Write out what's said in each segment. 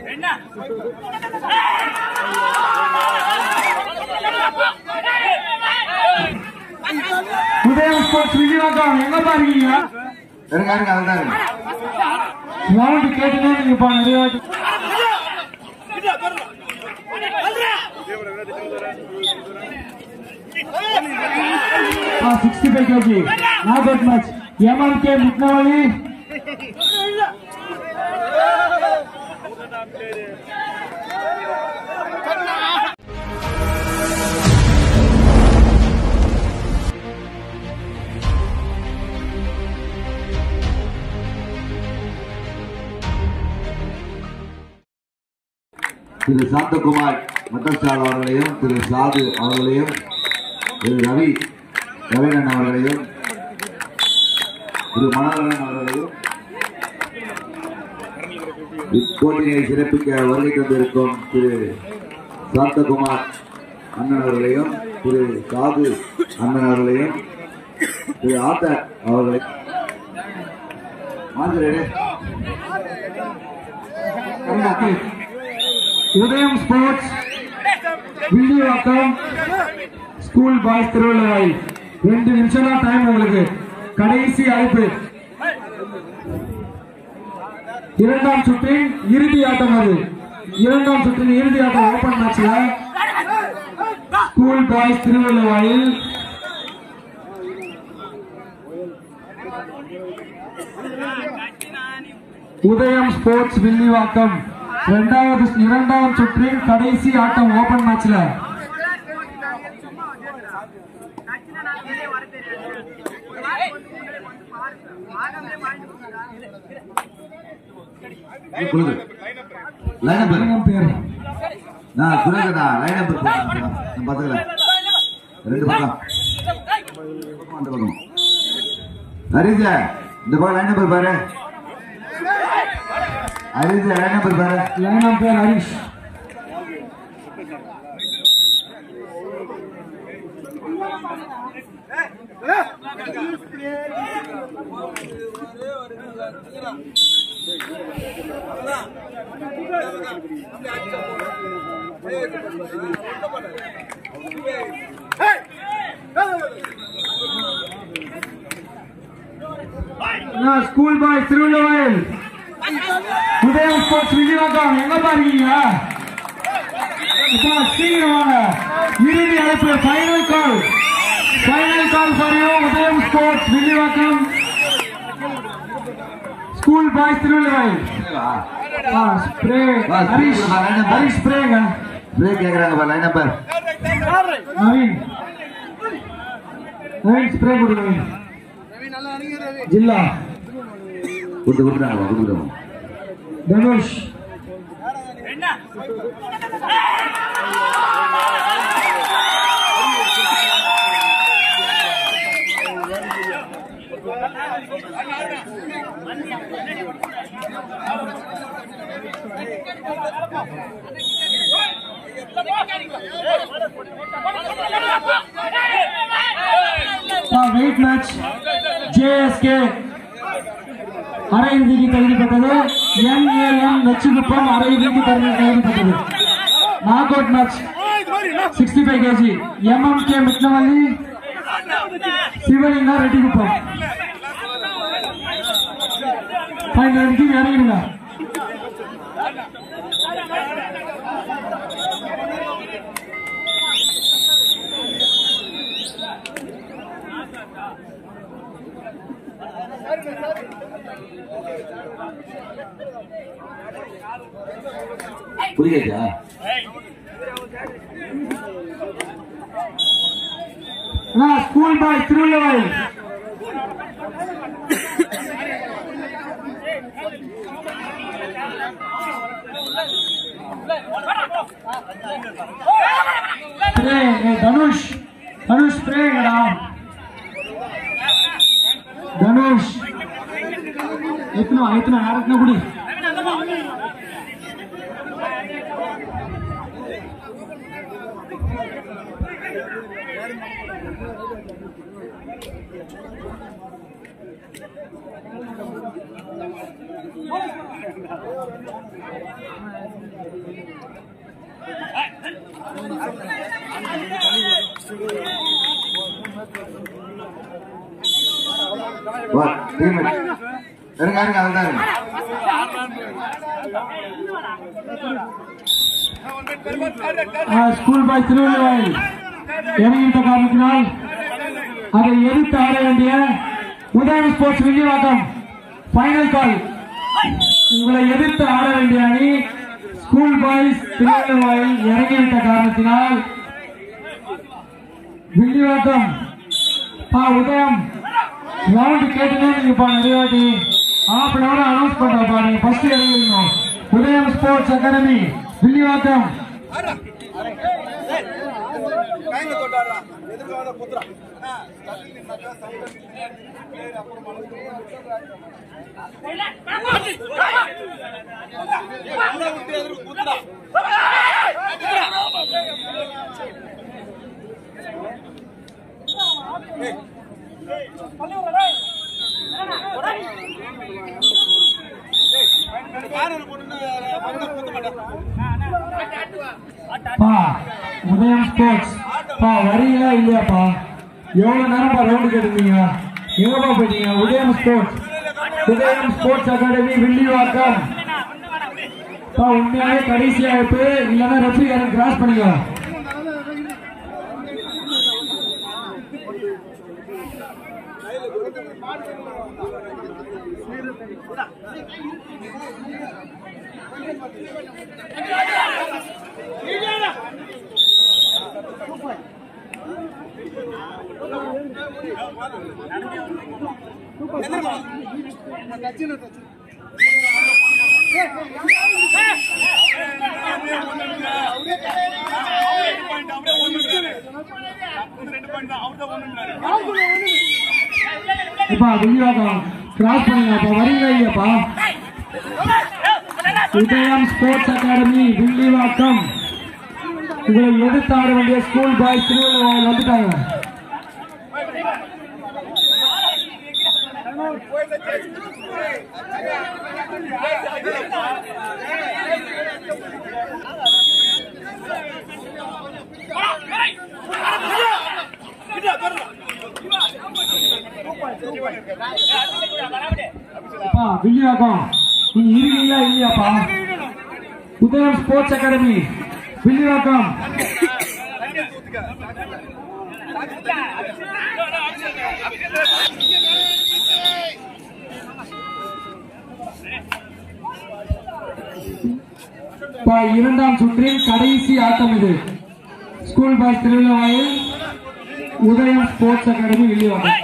உதயம் ஸ்போர்ட்ஸ் விஜயவாக்கம் எங்க பாருங்க இருங்க இருங்க அதுதான் இருங்க கிரவுண்ட் கேட்டுனே நீங்கப்பா நிறைய வாட்டி sixty five KG knockout match MMK முட்னவழி திரு சாந்தகுமார் மட்டஸ்டால் அவர்களையும் திரு சாது அவர்களையும் திரு ரவி ரவீனன் அவர்களையும் திரு மனோகரன் அவர்களையும் இப்போட்டியை சிறப்பிக்க வருகை தந்திருக்கும் திரு சாந்தகுமார் அண்ணன் அவர்களையும் திரு சாது அண்ணன் அவர்களையும் திரு ஆத்தர் அவர்களை மாத்திரே Udhayam sports Villivakkam school boys திருவள்ளுவாய் ரெண்டு நிமிஷம் தான் டைம் உங்களுக்கு கடைசி அழைப்பு இரண்டாம் சுற்றின் இறுதி ஆட்டம் அது இரண்டாம் சுற்றின் இறுதி ஆட்டம் ஓபன் மேட்ச்ல ஸ்கூல் பாய்ஸ் திருவள்ளுவாயில் உதயம் ஸ்போர்ட்ஸ் வில்லிவாக்கம் இரண்டாவது இரண்டாம் சுற்றின் கடைசி ஆட்டம் ஓபன் மேட்ச்ல கொடுங்க லைன் நம்பர் உதயம் பேர் நான் சுரேஷா லைன் நம்பர் நான் பார்த்துக்கிறேன் ரெண்டு பக்கம் பக்கம் அந்த பக்கம் ஹரிஜ இந்த பக்கம் லைன் நம்பர் பாரு ஹரிஜ லைன் நம்பர் பாரு லைன் பேர் ஹரிஷ் நான் ஸ்கூல் பாய் திருவள்ளுவாயில் உதயம் ஸ்போர்ட்ஸ் விஜயவாக்கம் எங்க பாருங்க இப்போ சீக்கிரம் வாங்க இறுதி அழைப்பு final call final call for you Udhayam sports விஜயவாக்கம் ஸ்கூல் பாய்ஸ் திருவள்ளுவாயில் ஸ்ப்ரே வா, spray ஹரிஷ் கொடுப்பா, line number. ஹரிஷ் ஸ்ப்ரேங்க பிரேக் கேக்குறாங்க பா line number Naveen Naveen spray கொடுங்க ஜில்லா கொடுத்து கொடுத்துறாங்க கொடுத்துருவோம் தனுஷ் வெயிட் மேட்ச் ஜேஎஸ்கே அரையிறுதிக்கு தகுதிப்பட்டது என்ஏஎம் நச்சுக்குப்பம் அரையிறுதிக்கு தகுதி தகுதிப்பட்டது knockout match sixty five KG MMK மிட்னவல்லி சிவலிங்கா ரெட்டிக்குப்பம் ஃபைனல் கீழே இறங்கிடுங்க புரியுதா நான் ஸ்கூல் பாய் திருவள்ளுவாய் ஸ்ப்ரே ஏய், தனுஷ் தனுஷ் ஸ்ப்ரேங்கடா தனுஷ் எத்தனை எத்தனை யாருக்குன்னா குடி வா, திரும்ப. இருங்க இருங்க அதுதான் இருங்க ஸ்கூல் பாய் திருவள்ளுவாய் இறங்கிட்ட காரணத்தினால் அதை எதிர்த்து ஆட வேண்டிய உதயம் ஸ்போர்ட்ஸ் வில்லிவாக்கம் ஃபைனல் கால் உங்களை எதிர்த்து ஆட வேண்டிய அணி ஸ்கூல் பாய்ஸ் திருவள்ளுவாய் இறங்கிவிட்ட காரணத்தினால் வில்லிவாக்கம் பா உதயம் ரவுண்ட் கேட்டுனே நீங்கப்பா நிறைய வாட்டி ஹாஃப் அன் அவர் அனௌன்ஸ் பண்றப்பா நீங்க ஃபர்ஸ்ட் இறங்கிடணும் உதயம் ஸ்போர்ட்ஸ் அகாடமி வில்லிவாக்கம் பா உதயம் ஸ்போர்ட்ஸ் பா வரீங்களா இல்லையாப்பா எவ்வளவு நேரம் பா ரவுண்டு கேட்டுருந்தீங்க எங்கப்பா போயிட்டீங்க உதயம் ஸ்போர்ட்ஸ் உதயம் ஸ்போர்ட்ஸ் அகாடமி வில்லிவாக்கம் பா உண்மையாவே கடைசி வாய்ப்பு இல்லைன்னா ரெஃப்ரிகாரன் கிராஸ் பண்ணிக்கோ இப்பா வில்லிவாக்கம் கிராஸ் பண்ணுங்கப்பா வரீங்களா இல்லையாப்பா உதயம் ஸ்போர்ட்ஸ் அகாடமி வில்லிவாக்கம் உங்களை எதிர்த்து ஆட வேண்டிய ஸ்கூல் பாய்ஸ் திருவள்ளுவர் வந்துட்டாங்க அப்பா வில்லிவாக்கம் நீங்க இருக்கீங்களா இல்லையாப்பா உதயம் ஸ்போர்ட்ஸ் அகாடமி வில்லிவாக்கம் அப்பா, இரண்டாம் சுற்றில் கடைசி ஆட்டம் இது ஸ்கூல் பாய்ஸ் திருவிழாவில் உதயம் ஸ்போர்ட்ஸ் அகாடமி வில்லிவாக்கம்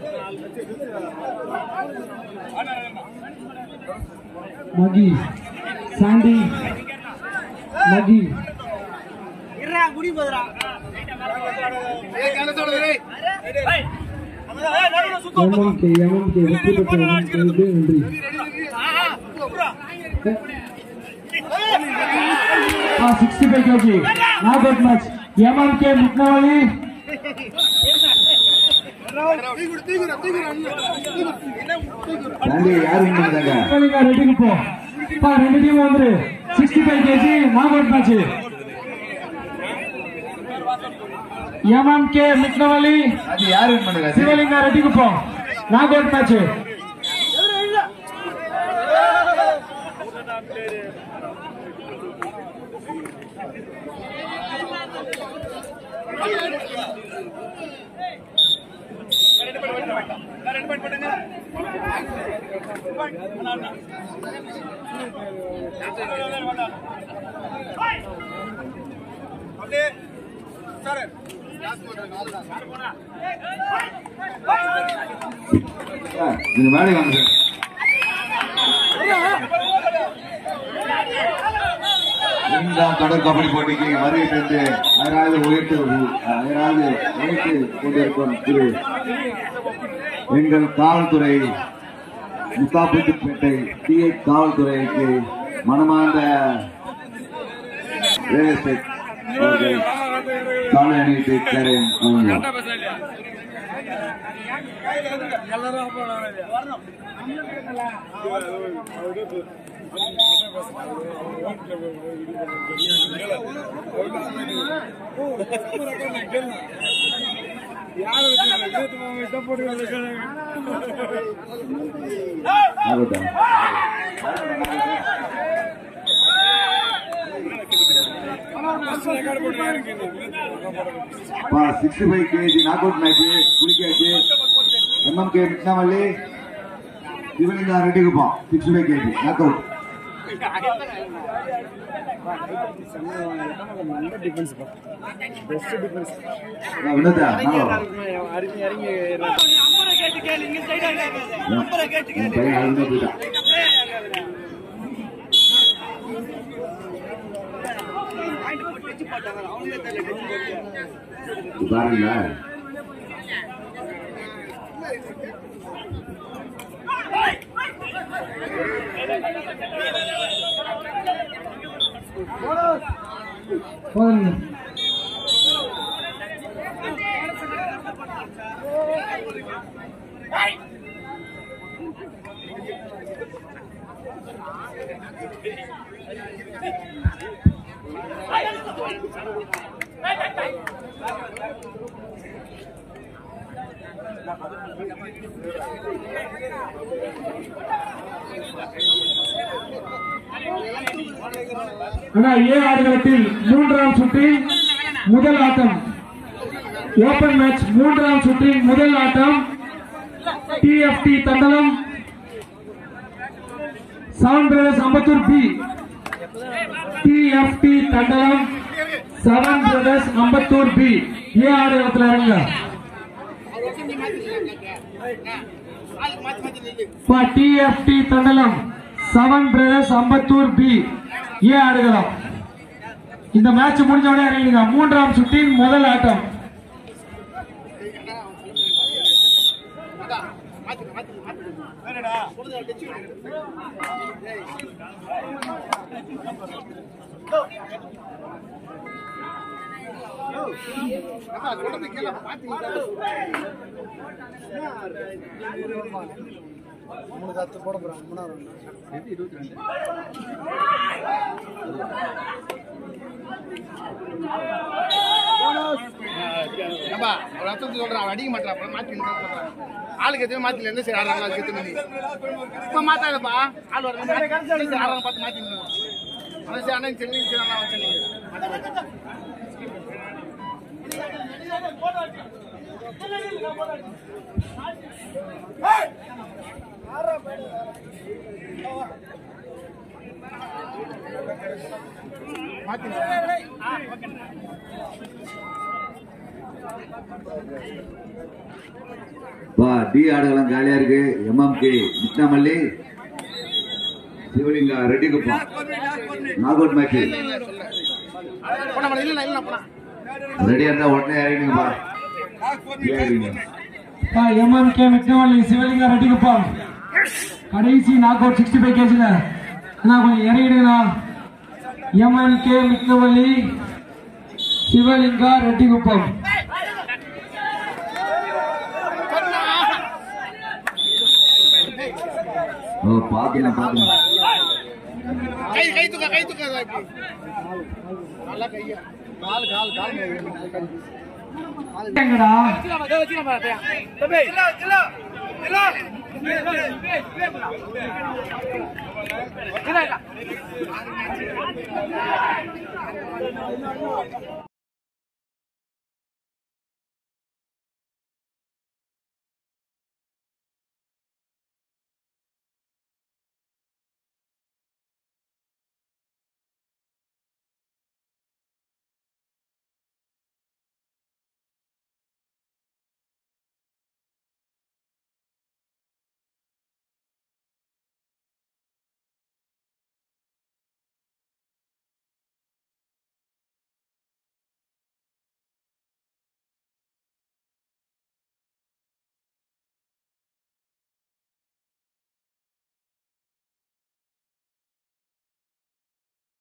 மகி சாண்டி மகி இருடா முடி போதுடா எம்எம்கே எம்எம்கே வெற்றி பெற்றவர்களுக்கு நன்றி ஆ sixty five KG knockout match MMK முட்னவழி தாண்டி யாரு win பண்ணாங்க சிவலிங்கா ரெட்டிக்கு போ பா ரெண்டு டீம் வந்துரு sixty five KG knockout match MMK முட்னவழி அது யாரு win பண்ணாங்க சிவலிங்கா ரெட்டிக்கு போ நாக் அவுட் மேட்ச் சார், நீங்க மேலே வாங்க சார் இரண்டாம் தொடர் கபடி போட்டிக்கு வருகை தந்து அயராது உயர்த்து அயராது உயர்த்து கொண்டிருக்கும் திரு எங்கள் காவல்துறை முத்தாபுத்துப்பேட்டை டிஐ காவல்துறைக்கு மனமார்ந்த ரியல் எஸ்டேட் அவர்கள் காலை அணிவித்து தரேன் அவங்க ஆகட்டும் sixty five KG knockout match குளிக்காச்சு எம்எம்கே மிட்னாமல்லி Sivalinga Reddikuppam sixty five KG knockout Vinodha நம்பரை கேட்டு கேளு இங்க சைடா நம்பரை கேட்டு கேளு பையன் அழுந்தே போயிட்டான் பாருங்களா போதுங்க அண்ணா ஏ ஆடுகளத்தில் மூன்றாம் சுற்றில் முதல் ஆட்டம் ஓபன் மேட்ச் மூன்றாம் சுற்றின் முதல் ஆட்டம் TFT Thandalam seven brothers Ambattur B TFT Thandalam seven brothers Ambattur B A ஆடுகளத்தில் இறங்க TFT Thandalam seven brothers Ambattur B A ஆடுகளம் இந்த மேட்ச் முடிஞ்ச உடனே இறங்கிடுங்க மூன்றாம் சுற்றின் முதல் ஆட்டம் ஏம்பா, ஒரு அர்த்தத்துக்கு சொல்றேன், அவன் அடிக்க மாட்டான், அப்புறம் மாத்தி விடுறேன் சொல்றேன். ஆளுக்கு எதுவும் மாத்தில என்ன சரி ஆடுறாங்க அதுக்கு எத்தனை மணி இப்ப மாத்தாதப்பா ஆள் வர ஆடுறாங்க பார்த்து மாத்தி விடுறேன். அவன் சரி அண்ணன் சரி நீங்க சரி அண்ணா அவன் சரி நீங்க. மாத்தி மாத்தி. மாத்தி விடுறேன். பா டி ஆடுகளம் காலியா இருக்கு எம்எம்கே மிட்னாமல்லி Sivalinga Reddikuppam knockout match போன மேடம் இல்ல இல்ல போனா ரெடியா இருந்தா உடனே இறங்கிடுங்கப்பா ஏறிடுங்க எம்எம்கே மிக்னவள்ளி சிவலிங்கா ரெட்டிக்குப்பம் கடைசி நாக் அவுட் சிக்ஸ்டி ஃபைவ் கேஜில அண்ணா கொஞ்சம் இறங்கிடுங்கண்ணா எம்என்கே மிக்னவள்ளி சிவலிங்கா ரெட்டிக்குப்பம் ஓ பாத்துக்கலாம் பாத்துக்கலாம் கை கை தூக்க கை தூக்க இப்படி. நல்லா கையா கால் கால் கால் எங்கடா இல்ல